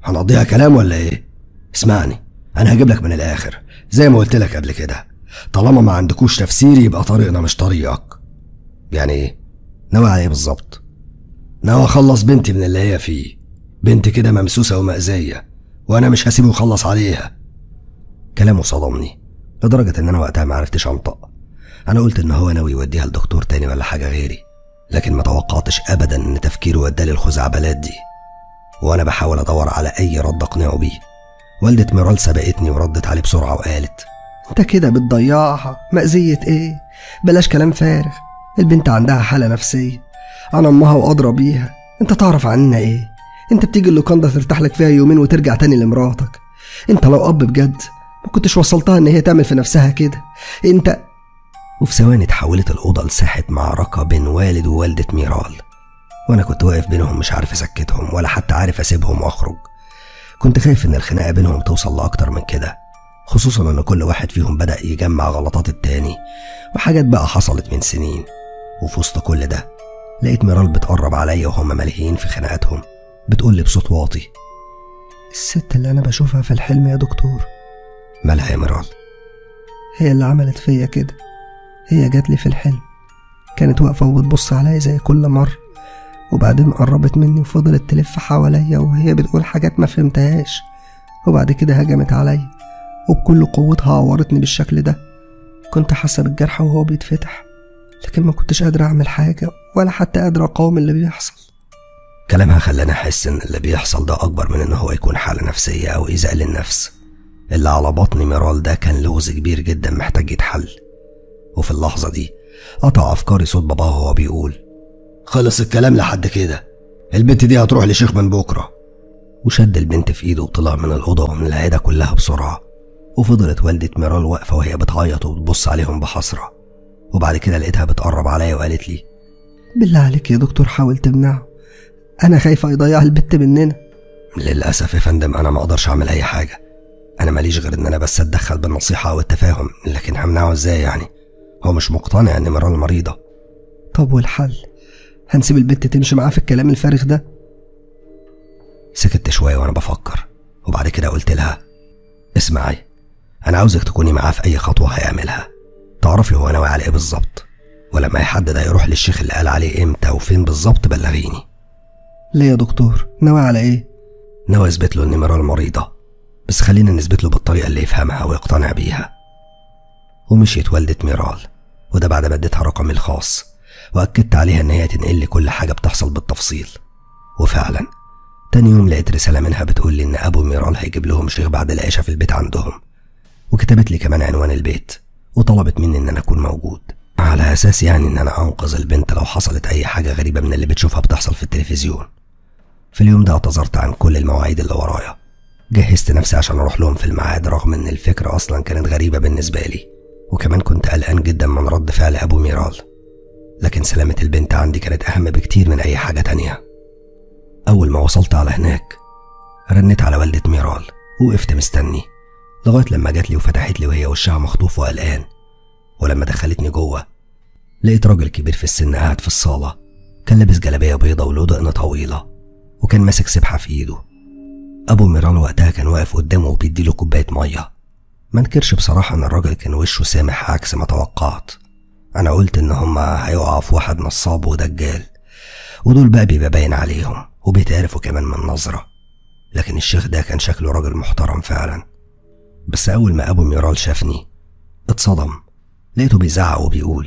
A: هنقضيها كلام ولا ايه اسمعني انا هجيب لك من الاخر زي ما قلت لك قبل كده طالما ما عندكوش تفسير يبقى طريقنا مش طريقك يعني ايه ناوي على ايه بالظبط ناوي اخلص بنتي من اللي هي فيه بنت كده ممسوسه ومأذيه وانا مش هسيبه يخلص عليها كلامه صدمني لدرجه ان انا وقتها ما عرفتش انطق انا قلت ان هو ناوي يوديها لدكتور تاني ولا حاجه غيري لكن ما توقعتش ابدا ان تفكيره ودالي الخزعبلات دي وانا بحاول ادور على اي رد اقنعه بيه والدة ميرال سبقتني وردت عليه بسرعه وقالت
B: انت كده بتضيعها مأذية ايه بلاش كلام فارغ البنت عندها حالة نفسية انا امها وادرى بيها انت تعرف عننا ايه انت بتيجي اللوكاندا ترتاح لك فيها يومين وترجع تاني لمراتك انت لو اب بجد ما كنتش وصلتها ان هي تعمل في نفسها كده انت
A: وفي ثواني اتحولت الأوضة لساحة معركة بين والد ووالدة ميرال وأنا كنت واقف بينهم مش عارف أسكتهم ولا حتى عارف أسيبهم وأخرج كنت خايف إن الخناقة بينهم توصل لأكتر من كده خصوصا إن كل واحد فيهم بدأ يجمع غلطات التاني وحاجات بقى حصلت من سنين وفي وسط كل ده لقيت ميرال بتقرب عليا وهم ملهيين في خناقاتهم بتقول لي بصوت واطي
B: الست اللي انا بشوفها في الحلم يا دكتور
A: مالها يا ميرال
B: هي اللي عملت فيا كده هي جات لي في الحلم كانت واقفة وبتبص عليا زي كل مرة وبعدين قربت مني وفضلت تلف حواليا وهي بتقول حاجات ما فهمتهاش وبعد كده هجمت عليا وبكل قوتها عورتني بالشكل ده كنت حاسة بالجرح وهو بيتفتح لكن ما كنتش قادرة أعمل حاجة ولا حتى قادرة أقاوم اللي بيحصل
A: كلامها خلاني أحس إن اللي بيحصل ده أكبر من إن هو يكون حالة نفسية أو إيذاء للنفس اللي على بطن ميرال ده كان لغز كبير جدا محتاج يتحل وفي اللحظة دي قطع أفكاري صوت باباه وهو بيقول خلص الكلام لحد كده البنت دي هتروح لشيخ من بكرة وشد البنت في ايده وطلع من الأوضة ومن العيادة كلها بسرعة وفضلت والدة ميرال واقفة وهي بتعيط وبتبص عليهم بحسرة وبعد كده لقيتها بتقرب عليا وقالت لي
B: بالله عليك يا دكتور حاول تمنعه أنا خايفة يضيع البت مننا
A: للأسف يا فندم أنا ما أقدرش أعمل أي حاجة أنا ماليش غير إن أنا بس أتدخل بالنصيحة أو التفاهم لكن همنعه إزاي يعني هو مش مقتنع إن ميرال مريضة
B: طب والحل هنسيب البت تمشي معاه في الكلام الفارغ ده
A: سكت شوية وأنا بفكر وبعد كده قلت لها اسمعي أنا عاوزك تكوني معاه في أي خطوة هيعملها تعرفي هو ناوي على إيه بالظبط ولما يحدد هيروح للشيخ اللي قال عليه إمتى وفين بالظبط بلغيني
B: ليه يا دكتور ناوي على إيه
A: ناوي أثبت له إن ميرال مريضة بس خلينا نثبت له بالطريقة اللي يفهمها ويقتنع بيها ومشيت والدة ميرال وده بعد ما اديتها رقمي الخاص وأكدت عليها إن هي تنقل لي كل حاجة بتحصل بالتفصيل وفعلا تاني يوم لقيت رسالة منها بتقول لي إن أبو ميرال هيجيب لهم شيخ بعد العشاء في البيت عندهم وكتبت لي كمان عنوان البيت وطلبت مني إن أنا أكون موجود على أساس يعني إن أنا أنقذ البنت لو حصلت أي حاجة غريبة من اللي بتشوفها بتحصل في التلفزيون في اليوم ده اعتذرت عن كل المواعيد اللي ورايا جهزت نفسي عشان أروح لهم في الميعاد رغم إن الفكرة أصلا كانت غريبة بالنسبة لي وكمان كنت قلقان جدا من رد فعل أبو ميرال لكن سلامة البنت عندي كانت أهم بكتير من أي حاجة تانية أول ما وصلت على هناك رنيت على والدة ميرال ووقفت مستني لغاية لما جات لي وفتحت لي وهي وشها مخطوف وقلقان ولما دخلتني جوه لقيت راجل كبير في السن قاعد في الصالة كان لابس جلابية بيضة وله دقن طويلة وكان ماسك سبحة في إيده أبو ميرال وقتها كان واقف قدامه وبيديله كوباية مية ما انكرش بصراحة إن الراجل كان وشه سامح عكس ما توقعت أنا قلت إن هما هيقعوا في واحد نصاب ودجال ودول بقى بيبقى باين عليهم وبيتعرفوا كمان من نظرة لكن الشيخ ده كان شكله راجل محترم فعلا بس أول ما أبو ميرال شافني اتصدم لقيته بيزعق وبيقول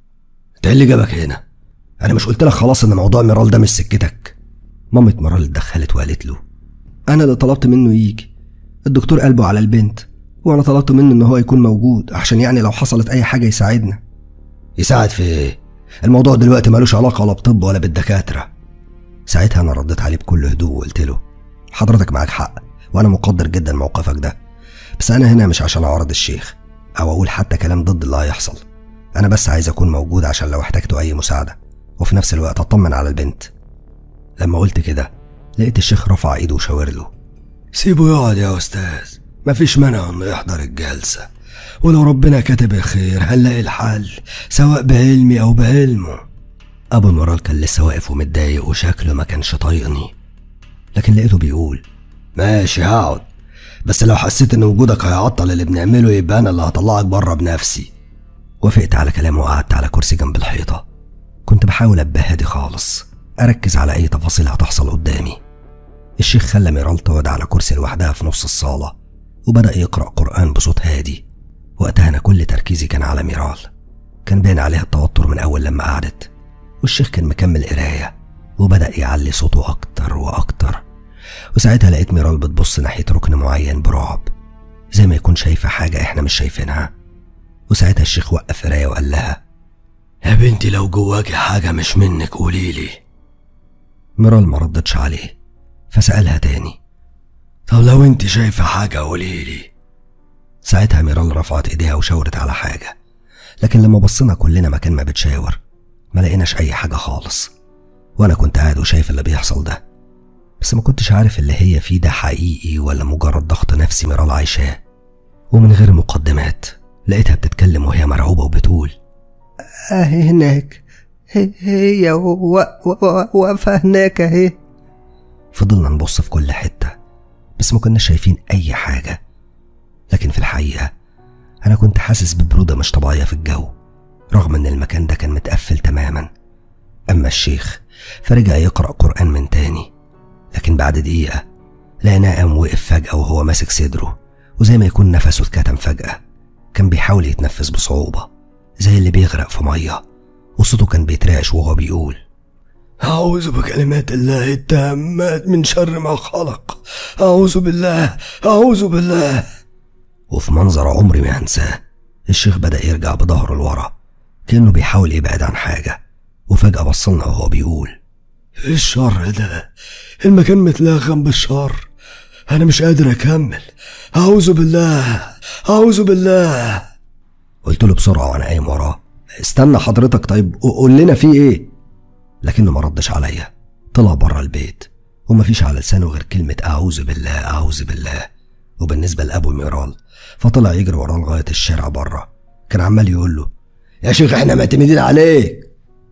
A: انت ايه اللي جابك هنا انا مش قلت لك خلاص ان موضوع ميرال ده مش سكتك مامة ميرال اتدخلت وقالت له
B: أنا اللي طلبت منه يجي الدكتور قلبه على البنت وأنا طلبت منه إن هو يكون موجود عشان يعني لو حصلت أي حاجة يساعدنا
A: يساعد في ايه الموضوع دلوقتي ملوش علاقه ولا بطب ولا بالدكاتره ساعتها انا رديت عليه بكل هدوء وقلت له حضرتك معاك حق وانا مقدر جدا موقفك ده بس انا هنا مش عشان اعرض الشيخ او اقول حتى كلام ضد اللي هيحصل انا بس عايز اكون موجود عشان لو احتجتوا اي مساعده وفي نفس الوقت اطمن على البنت لما قلت كده لقيت الشيخ رفع ايده وشاور له سيبه يقعد يا استاذ مفيش مانع انه يحضر الجلسه ولو ربنا كتب الخير هنلاقي الحل سواء بعلمي او بعلمه ابو المرال كان لسه واقف ومتضايق وشكله ما كانش طايقني لكن لقيته بيقول ماشي هقعد بس لو حسيت ان وجودك هيعطل اللي بنعمله يبقى انا اللي هطلعك بره بنفسي وافقت على كلامه وقعدت على كرسي جنب الحيطة كنت بحاول ابقى هادي خالص اركز على اي تفاصيل هتحصل قدامي الشيخ خلى ميرال تقعد على كرسي لوحدها في نص الصالة وبدأ يقرأ قرآن بصوت هادي وقتها أنا كل تركيزي كان على ميرال كان باين عليها التوتر من أول لما قعدت والشيخ كان مكمل قراية وبدأ يعلي صوته أكتر وأكتر وساعتها لقيت ميرال بتبص ناحية ركن معين برعب زي ما يكون شايفة حاجة إحنا مش شايفينها وساعتها الشيخ وقف قراية وقال لها يا بنتي لو جواكي حاجة مش منك قوليلي ميرال ما ردتش عليه فسألها تاني طب لو انت شايفة حاجة قوليلي ساعتها ميرال رفعت ايديها وشاورت على حاجة لكن لما بصينا كلنا مكان ما بتشاور ما لقيناش أي حاجة خالص وأنا كنت قاعد وشايف اللي بيحصل ده بس ما كنتش عارف اللي هي فيه ده حقيقي ولا مجرد ضغط نفسي ميرال عايشاه ومن غير مقدمات لقيتها بتتكلم وهي مرعوبة وبتقول
B: اهي هناك هي, هي و- و- و- واقفة هناك اهي
A: فضلنا نبص في كل حتة بس ما كناش شايفين أي حاجة لكن في الحقيقة أنا كنت حاسس ببرودة مش طبيعية في الجو رغم إن المكان ده كان متقفل تماما أما الشيخ فرجع يقرأ قرآن من تاني لكن بعد دقيقة لقيناه قام وقف فجأة وهو ماسك صدره وزي ما يكون نفسه اتكتم فجأة كان بيحاول يتنفس بصعوبة زي اللي بيغرق في مية وصوته كان بيترعش وهو بيقول أعوذ بكلمات الله التامات من شر ما خلق أعوذ بالله أعوذ بالله وفي منظر عمري ما هنساه الشيخ بدأ يرجع بظهره لورا كأنه بيحاول يبعد عن حاجة وفجأة بصلنا وهو بيقول إيه الشر ده المكان متلغم بالشر أنا مش قادر أكمل أعوذ بالله أعوذ بالله قلت له بسرعة وأنا قايم وراه استنى حضرتك طيب قول لنا في إيه لكنه ما ردش عليا طلع بره البيت ومفيش على لسانه غير كلمة أعوذ بالله أعوذ بالله وبالنسبة لأبو ميرال فطلع يجري وراه لغاية الشارع بره كان عمال يقول له يا شيخ احنا معتمدين عليك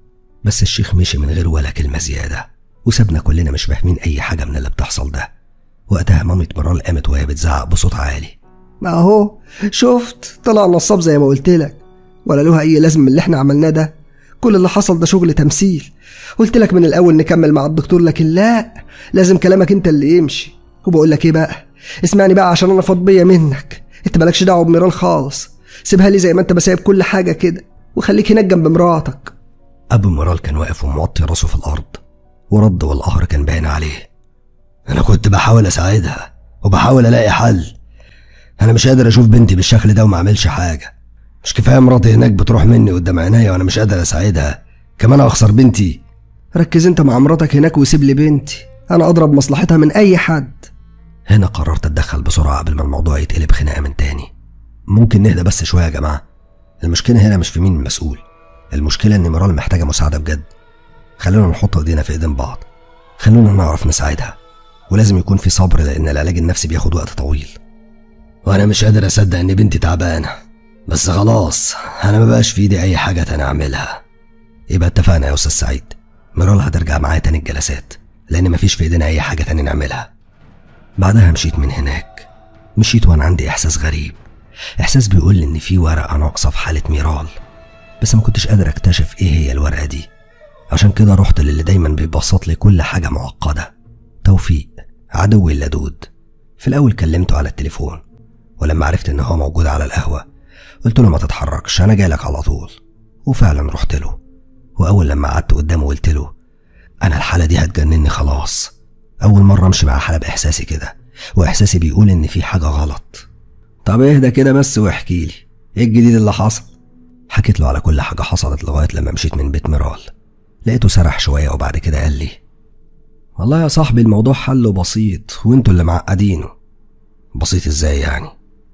A: بس الشيخ مشي من غير ولا كلمة زيادة وسابنا كلنا مش فاهمين أي حاجة من اللي بتحصل ده وقتها مامة ميرال قامت وهي بتزعق بصوت عالي
B: ما اهو شفت طلع نصاب زي ما قلت لك ولا له اي لازم من اللي احنا عملناه ده كل اللي حصل ده شغل تمثيل قلت لك من الاول نكمل مع الدكتور لكن لا لازم كلامك انت اللي يمشي وبقول لك ايه بقى اسمعني بقى عشان انا فاض بيا منك انت مالكش دعوه بميرال خالص سيبها لي زي ما انت بسايب كل حاجه كده وخليك هناك جنب مراتك
A: أبو ميرال كان واقف وموطي راسه في الأرض ورد والقهر كان باين عليه أنا كنت بحاول أساعدها وبحاول ألاقي حل أنا مش قادر أشوف بنتي بالشكل ده وما أعملش حاجة مش كفاية مراتي هناك بتروح مني قدام عينيا وأنا مش قادر أساعدها كمان أخسر بنتي
B: ركز انت مع مراتك هناك وسيب لي بنتي انا اضرب مصلحتها من اي حد
A: هنا قررت أتدخل بسرعة قبل ما الموضوع يتقلب خناقة من تاني ممكن نهدى بس شوية يا جماعة المشكلة هنا مش في مين المسؤول المشكلة إن ميرال محتاجة مساعدة بجد خلونا نحط ايدينا في ايدين بعض خلونا نعرف نساعدها ولازم يكون في صبر لأن العلاج النفسي بياخد وقت طويل وأنا مش قادر أصدق إن بنتي تعبانة بس خلاص أنا ما بقاش في إيدي أي حاجة تاني أعملها يبقى اتفقنا يا أستاذ سعيد ميرال هترجع معايا تاني الجلسات لأن مفيش في إيدينا أي حاجة تاني نعملها بعدها مشيت من هناك مشيت وأنا عندي إحساس غريب إحساس بيقول لي إن في ورقة ناقصة في حالة ميرال بس ما كنتش قادر أكتشف إيه هي الورقة دي عشان كده رحت للي دايما بيبسط لي كل حاجة معقدة توفيق عدوي اللدود في الأول كلمته على التليفون ولما عرفت إن هو موجود على القهوة قلت له ما تتحركش أنا جايلك على طول وفعلا رحت له وأول لما قعدت قدامه قلت له أنا الحالة دي هتجنني خلاص أول مرة أمشي مع حالة بإحساسي كده وإحساسي بيقول إن في حاجة غلط طب اهدى كده بس واحكي لي إيه الجديد اللي حصل حكيت له على كل حاجة حصلت لغاية لما مشيت من بيت ميرال لقيته سرح شوية وبعد كده قال لي والله يا صاحبي الموضوع حله بسيط وانتوا اللي معقدينه بسيط ازاي يعني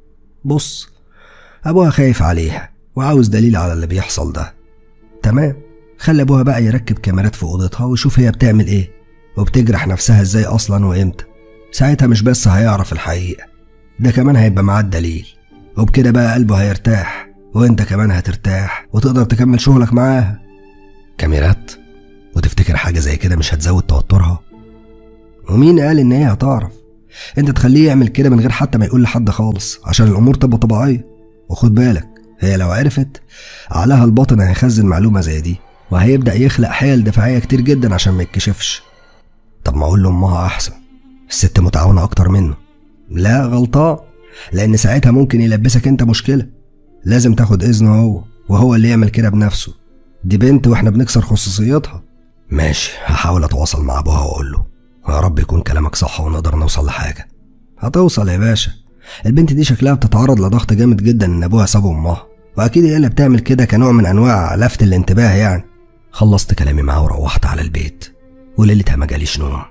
A: بص ابوها خايف عليها وعاوز دليل على اللي بيحصل ده تمام خلي ابوها بقى يركب كاميرات في اوضتها ويشوف هي بتعمل ايه وبتجرح نفسها ازاي اصلا وامتى ساعتها مش بس هيعرف الحقيقة ده كمان هيبقى معاه الدليل وبكده بقى قلبه هيرتاح وانت كمان هترتاح وتقدر تكمل شغلك معاها كاميرات وتفتكر حاجة زي كده مش هتزود توترها ومين قال ان هي هتعرف انت تخليه يعمل كده من غير حتى ما يقول لحد خالص عشان الامور تبقى طبيعيه وخد بالك هي لو عرفت عقلها الباطن هيخزن معلومه زي دي وهيبدا يخلق حيل دفاعيه كتير جدا عشان ما يتكشفش طب ما اقول لامها احسن الست متعاونه اكتر منه لا غلطان لان ساعتها ممكن يلبسك انت مشكله لازم تاخد اذنه هو وهو اللي يعمل كده بنفسه دي بنت واحنا بنكسر خصوصيتها ماشي هحاول اتواصل مع ابوها واقول له يا رب يكون كلامك صح ونقدر نوصل لحاجه هتوصل يا باشا البنت دي شكلها بتتعرض لضغط جامد جدا ان ابوها ساب امها واكيد هي اللي بتعمل كده كنوع من انواع لفت الانتباه يعني خلصت كلامي معاه وروحت على البيت وليلتها ما جاليش نوم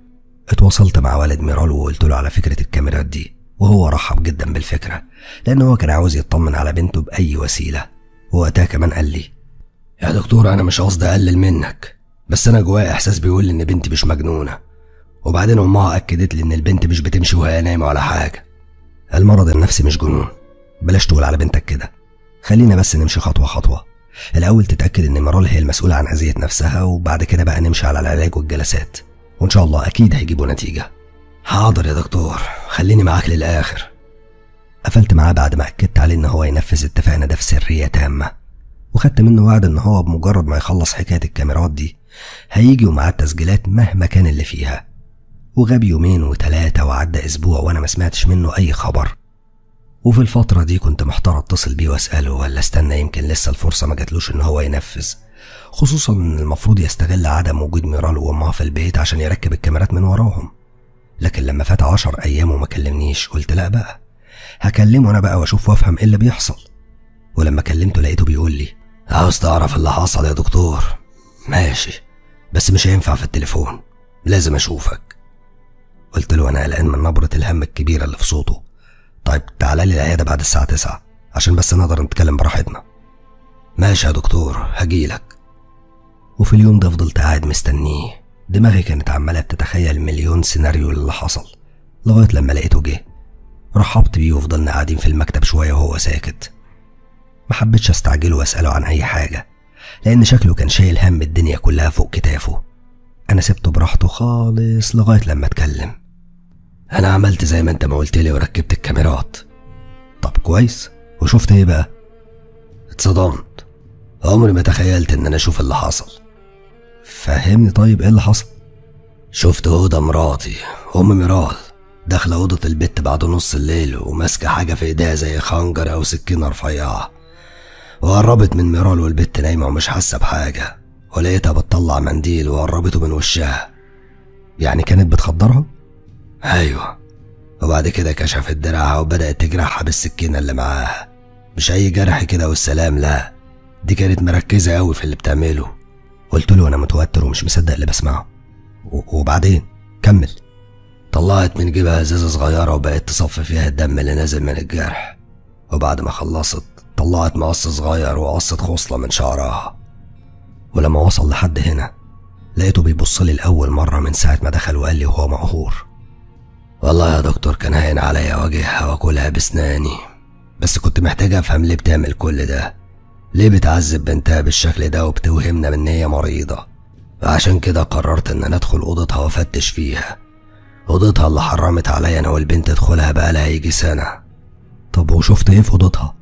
A: اتواصلت مع والد ميرال وقلت له على فكرة الكاميرات دي وهو رحب جدا بالفكرة لأن هو كان عاوز يطمن على بنته بأي وسيلة ووقتها كمان قال لي يا دكتور أنا مش قصدي أقلل منك بس أنا جوايا إحساس بيقول لي إن بنتي مش مجنونة وبعدين أمها أكدت لي إن البنت مش بتمشي وهي نايمة ولا حاجة المرض النفسي مش جنون بلاش تقول على بنتك كده خلينا بس نمشي خطوة خطوة الأول تتأكد إن ميرال هي المسؤولة عن أذية نفسها وبعد كده بقى نمشي على العلاج والجلسات وإن شاء الله أكيد هيجيبوا نتيجة حاضر يا دكتور خليني معاك للآخر قفلت معاه بعد ما أكدت عليه إن هو ينفذ اتفاقنا ده في سرية تامة وخدت منه وعد إن هو بمجرد ما يخلص حكاية الكاميرات دي هيجي ومعاه التسجيلات مهما كان اللي فيها وغاب يومين وتلاتة وعدى أسبوع وأنا ما سمعتش منه أي خبر وفي الفترة دي كنت محتار اتصل بيه واسأله ولا استنى يمكن لسه الفرصة ما جاتلوش ان هو ينفذ خصوصا ان المفروض يستغل عدم وجود ميرال وامها في البيت عشان يركب الكاميرات من وراهم لكن لما فات عشر ايام وما كلمنيش قلت لا بقى هكلمه انا بقى واشوف وافهم ايه اللي بيحصل ولما كلمته لقيته بيقول لي عاوز تعرف اللي حصل يا دكتور ماشي بس مش هينفع في التليفون لازم اشوفك قلت له انا قلقان من نبرة الهم الكبيرة اللي في صوته طيب تعالى لي العيادة بعد الساعة تسعة عشان بس نقدر نتكلم براحتنا ماشي يا دكتور هجيلك وفي اليوم ده فضلت قاعد مستنيه دماغي كانت عمالة بتتخيل مليون سيناريو اللي حصل لغاية لما لقيته جه رحبت بيه وفضلنا قاعدين في المكتب شوية وهو ساكت ما حبيتش استعجله واسأله عن أي حاجة لأن شكله كان شايل هم الدنيا كلها فوق كتافه أنا سبته براحته خالص لغاية لما اتكلم أنا عملت زي ما أنت ما قلت لي وركبت الكاميرات طب كويس وشفت إيه بقى؟ اتصدمت عمري ما تخيلت إن أنا أشوف اللي حصل فهمني طيب إيه اللي حصل؟ شفت هدى مراتي أم ميرال داخلة أوضة البت بعد نص الليل وماسكة حاجة في إيديها زي خنجر أو سكينة رفيعة وقربت من ميرال والبت نايمة ومش حاسة بحاجة ولقيتها بتطلع منديل وقربته من وشها يعني كانت بتخدرها؟ أيوة وبعد كده كشفت دراعها وبدأت تجرحها بالسكينة اللي معاها مش أي جرح كده والسلام لا دي كانت مركزة أوي في اللي بتعمله قلت له أنا متوتر ومش مصدق اللي بسمعه و- وبعدين كمل طلعت من جيبها ازازة صغيرة وبقت تصفي فيها الدم اللي نازل من الجرح وبعد ما خلصت طلعت مقص صغير وقصت خصلة من شعرها ولما وصل لحد هنا لقيته بيبص لي لأول مرة من ساعة ما دخل وقال لي وهو مقهور والله يا دكتور كان هين عليا واجهها واكلها بسناني بس كنت محتاج افهم ليه بتعمل كل ده ليه بتعذب بنتها بالشكل ده وبتوهمنا ان هي مريضة عشان كده قررت ان انا ادخل اوضتها وافتش فيها اوضتها اللي حرمت عليا انا والبنت ادخلها بقالها يجي سنة طب وشفت ايه في اوضتها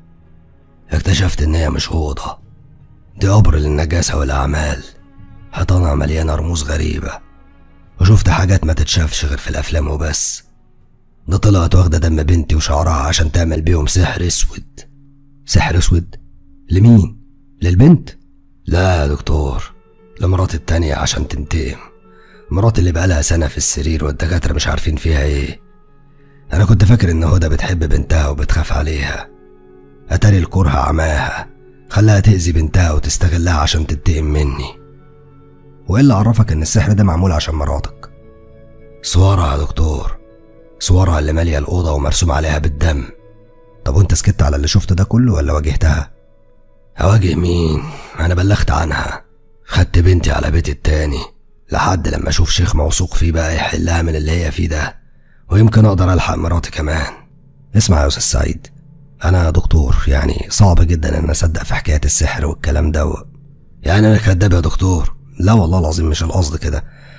A: اكتشفت ان هي مش اوضة دي قبر للنجاسة والاعمال حيطانها مليانة رموز غريبة وشفت حاجات ما تتشافش غير في الافلام وبس ده طلعت واخدة دم بنتي وشعرها عشان تعمل بيهم سحر اسود سحر اسود لمين للبنت لا يا دكتور لمرات التانية عشان تنتقم مرات اللي بقالها سنة في السرير والدكاترة مش عارفين فيها ايه انا كنت فاكر ان هدى بتحب بنتها وبتخاف عليها اتاري الكره عماها خلاها تأذي بنتها وتستغلها عشان تنتقم مني وايه اللي عرفك ان السحر ده معمول عشان مراتك صورها يا دكتور صورها اللي ماليه الاوضه ومرسوم عليها بالدم طب وانت سكت على اللي شفت ده كله ولا واجهتها اواجه مين انا بلغت عنها خدت بنتي على بيت التاني لحد لما اشوف شيخ موثوق فيه بقى يحلها من اللي هي فيه ده ويمكن اقدر الحق مراتي كمان اسمع يا استاذ سعيد انا دكتور يعني صعب جدا ان اصدق في حكايه السحر والكلام ده و... يعني انا كداب يا دكتور لا والله العظيم مش القصد كده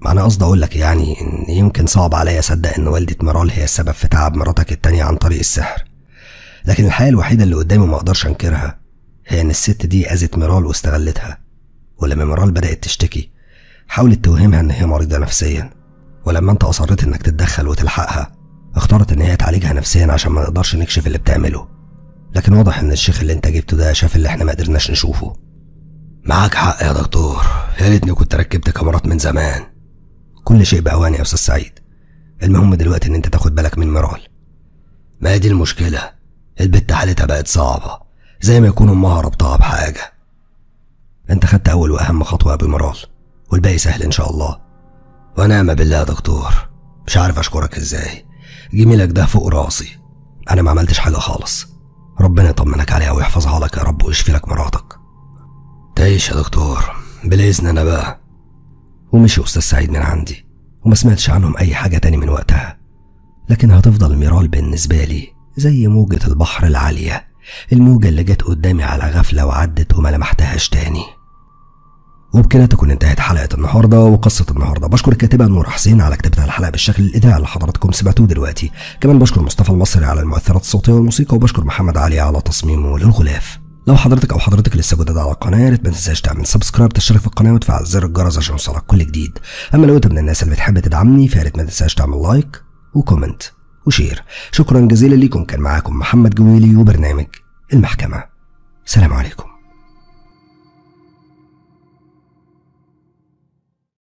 A: ما انا قصدي اقول لك يعني ان يمكن صعب عليا اصدق ان والدة ميرال هي السبب في تعب مراتك التانية عن طريق السحر لكن الحقيقة الوحيدة اللي قدامي ما اقدرش انكرها هي ان الست دي اذت ميرال واستغلتها ولما ميرال بدأت تشتكي حاولت توهمها ان هي مريضة نفسيا ولما انت اصريت انك تتدخل وتلحقها اختارت ان هي تعالجها نفسيا عشان ما نقدرش نكشف اللي بتعمله لكن واضح ان الشيخ اللي انت جبته ده شاف اللي احنا ما قدرناش نشوفه معاك حق يا دكتور يا ريتني كنت ركبت كاميرات من زمان كل شيء بأواني يا أستاذ سعيد المهم دلوقتي إن أنت تاخد بالك من ميرال ما هي دي المشكلة البت حالتها بقت صعبة زي ما يكون أمها ربطها بحاجة أنت خدت أول وأهم خطوة يا أبو ميرال والباقي سهل إن شاء الله ونعم بالله يا دكتور مش عارف أشكرك إزاي جميلك ده فوق راسي أنا ما عملتش حاجة خالص ربنا يطمنك عليها ويحفظها لك يا رب ويشفي لك مراتك تعيش يا دكتور بالإذن أنا بقى ومشي أستاذ سعيد من عندي وما سمعتش عنهم أي حاجة تاني من وقتها لكن هتفضل ميرال بالنسبة لي زي موجة البحر العالية الموجة اللي جت قدامي على غفلة وعدت وما لمحتهاش تاني وبكده تكون انتهت حلقة النهاردة وقصة النهاردة بشكر الكاتبة نور حسين على كتابة الحلقة بالشكل الإذاعي اللي حضراتكم سمعتوه دلوقتي كمان بشكر مصطفى المصري على المؤثرات الصوتية والموسيقى وبشكر محمد علي على تصميمه للغلاف لو حضرتك او حضرتك لسه جديد على القناه يا ريت ما تنساش تعمل سبسكرايب تشترك في القناه وتفعل زر الجرس عشان يوصلك كل جديد اما لو انت من الناس اللي بتحب تدعمني فيا ريت ما تنساش تعمل لايك وكومنت وشير شكرا جزيلا ليكم كان معاكم محمد جويلي وبرنامج المحكمه سلام عليكم